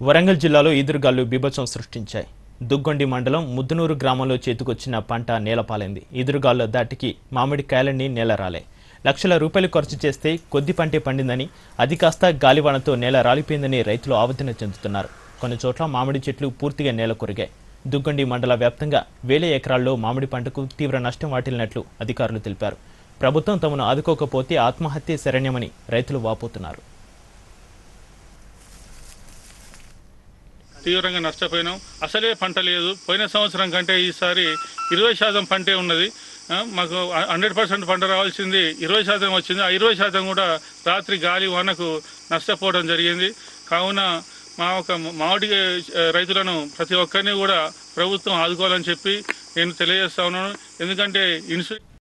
వరంగల్ జిల్లాలో ఈదురుగాలు బీభత్సం సృష్టించాయి దుగ్గొండి మండలం ముద్దునూరు గ్రామంలో చేతికొచ్చిన పంట నేలపాలైంది ఈదురుగాల్లో దాటికి మామిడి కాయలన్నీ నేలరాలే లక్షల రూపాయలు ఖర్చు చేస్తే కొద్ది పంటే పండిందని అది కాస్త గాలివానతో నేల రాలిపోయిందని రైతులు ఆవేదన చెందుతున్నారు కొన్ని చోట్ల మామిడి చెట్లు పూర్తిగా నేల కొరిగాయి దుగ్గొండి మండల వ్యాప్తంగా వేల ఎకరాల్లో మామిడి పంటకు తీవ్ర నష్టం వాటిల్లినట్లు అధికారులు తెలిపారు ప్రభుత్వం తమను ఆదుకోకపోతే ఆత్మహత్య శరణ్యమని రైతులు వాపోతున్నారు తీవ్రంగా నష్టపోయినాం అసలే పంట లేదు పోయిన సంవత్సరం కంటే ఈసారి ఇరవై శాతం పంటే ఉన్నది ఆ, మాకు హండ్రెడ్ పర్సెంట్ పంట రావాల్సింది ఇరవై శాతం వచ్చింది ఆ ఇరవై శాతం కూడా రాత్రి గాలి వానకు నష్టపోవడం జరిగింది కావున మా ఒక మామిడి ఆ, రైతులను ప్రతి ఒక్కరిని కూడా ప్రభుత్వం ఆదుకోవాలని చెప్పి నేను తెలియజేస్తా ఉన్నాను ఎందుకంటే ఇన్సూరెన్స్